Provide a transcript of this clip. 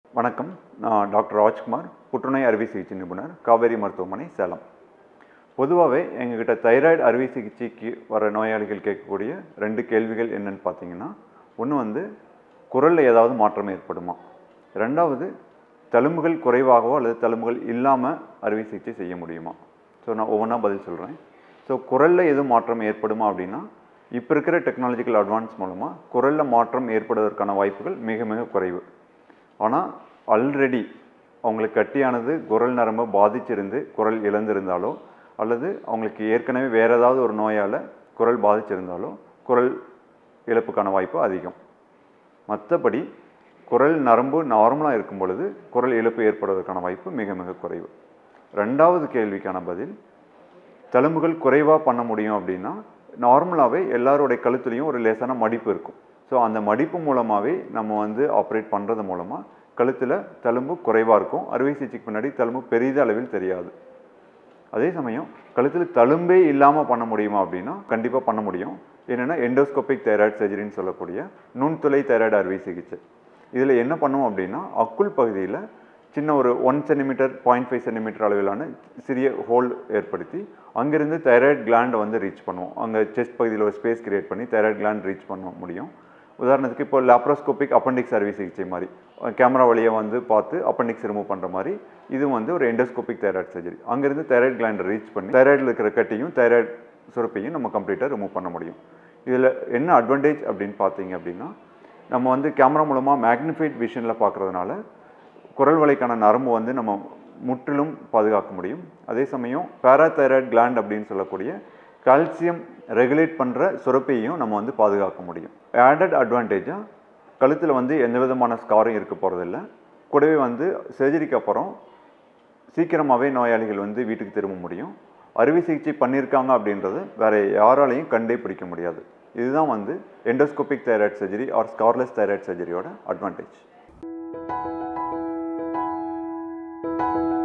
வணக்கம் நான் டாக்டர் ராஜ்குமார் புற்றுநோய் அறுவை சிகிச்சை நிபுணர் காவேரி மருத்துவமனை சேலம் பொதுவாகவே எங்ககிட்ட தைராய்டு அறுவை சிகிச்சைக்கு வர நோயாளிகள் கேட்கக்கூடிய ரெண்டு கேள்விகள் என்னன்னு பார்த்தீங்கன்னா ஒன்று வந்து குரலில் ஏதாவது மாற்றம் ஏற்படுமா ரெண்டாவது தழும்புகள் குறைவாகவோ அல்லது தழும்புகள் இல்லாமல் அறுவை சிகிச்சை செய்ய முடியுமா ஸோ நான் ஒவ்வொன்றா பதில் சொல்கிறேன் ஸோ குரலில் எதுவும் மாற்றம் ஏற்படுமா அப்படின்னா இப்போ இருக்கிற டெக்னாலஜிக்கல் அட்வான்ஸ் மூலமாக குரலில் மாற்றம் ஏற்படுவதற்கான வாய்ப்புகள் மிக மிக குறைவு ஆனால் ஆல்ரெடி அவங்களுக்கு கட்டியானது குரல் நரம்பை பாதிச்சிருந்து குரல் இழந்திருந்தாலோ அல்லது அவங்களுக்கு ஏற்கனவே வேறு ஏதாவது ஒரு நோயால் குரல் பாதிச்சிருந்தாலோ குரல் இழப்புக்கான வாய்ப்பு அதிகம் மற்றபடி குரல் நரம்பு நார்மலாக இருக்கும் பொழுது குரல் இழப்பு ஏற்படுவதற்கான வாய்ப்பு மிக மிக குறைவு ரெண்டாவது கேள்விக்கான பதில் தழும்புகள் குறைவாக பண்ண முடியும் அப்படின்னா நார்மலாகவே எல்லாருடைய கழுத்துலேயும் ஒரு லேசான மடிப்பு இருக்கும் ஸோ அந்த மடிப்பு மூலமாகவே நம்ம வந்து ஆப்ரேட் பண்ணுறது மூலமாக கழுத்தில் தழும்பு குறைவாக இருக்கும் அறுவை சிகிச்சைக்கு பின்னாடி தழும்பு பெரித அளவில் தெரியாது அதே சமயம் கழுத்தில் தழும்பே இல்லாமல் பண்ண முடியுமா அப்படின்னா கண்டிப்பாக பண்ண முடியும் என்னென்னா எண்டோஸ்கோபிக் தைராய்டு சர்ஜரின்னு சொல்லக்கூடிய நுண்துளை தைராய்டு அறுவை சிகிச்சை இதில் என்ன பண்ணுவோம் அப்படின்னா அக்குள் பகுதியில் சின்ன ஒரு one centimetre point five centimetre அளவிலான சிறிய ஹோல் ஏற்படுத்தி அங்கிருந்து தைராய்டு கிளாண்டை வந்து ரீச் பண்ணுவோம் அங்கே செஸ்ட் பகுதியில் ஒரு ஸ்பேஸ் கிரியேட் பண்ணி தைராய்டு கிளாண்ட் ரீச் பண்ண முடியும் உதாரணத்துக்கு இப்போ லாப்ரோஸ்கோபிக் அப்பண்டிக்ஸ் அறுவை சிகிச்சை மாதிரி கேமரா வழியாக வந்து பார்த்து அப்பண்டிக்ஸ் ரிமூவ் பண்ணுற மாதிரி இது வந்து ஒரு எண்டோஸ்கோபிக் தைராய்டு சர்ஜரி அங்கேருந்து தைராய்டு கிளாண்டை ரீச் பண்ணி தைராய்டில் இருக்கிற கட்டியும் தைராய்டு சுரப்பையும் நம்ம கம்ப்ளீட்டாக ரிமூவ் பண்ண முடியும் இதில் என்ன அட்வான்டேஜ் அப்படின்னு பார்த்தீங்க அப்படின்னா நம்ம வந்து கேமரா மூலமாக மேக்னிஃபைட் விஷனில் பார்க்குறதுனால குரல் வலைக்கான நரம்பு வந்து நம்ம முற்றிலும் பாதுகாக்க முடியும் அதே சமயம் பேராதைராய்டு கிளாண்ட் அப்படின்னு சொல்லக்கூடிய கால்சியம் ரெகுலேட் பண்ணுற சுரப்பையும் நம்ம வந்து பாதுகாக்க முடியும் ஆடட் அட்வான்டேஜாக கழுத்தில் வந்து எந்த விதமான ஸ்காரும் இருக்க போகிறதில்ல கூடவே வந்து சர்ஜரிக்கு அப்புறம் சீக்கிரமாகவே நோயாளிகள் வந்து வீட்டுக்கு திரும்ப முடியும் அறுவை சிகிச்சை பண்ணியிருக்காங்க அப்படின்றது வேற யாராலையும் கண்டே பிடிக்க முடியாது இதுதான் வந்து endoscopic thyroid surgery or scarless thyroid சர்ஜரியோட அட்வான்டேஜ்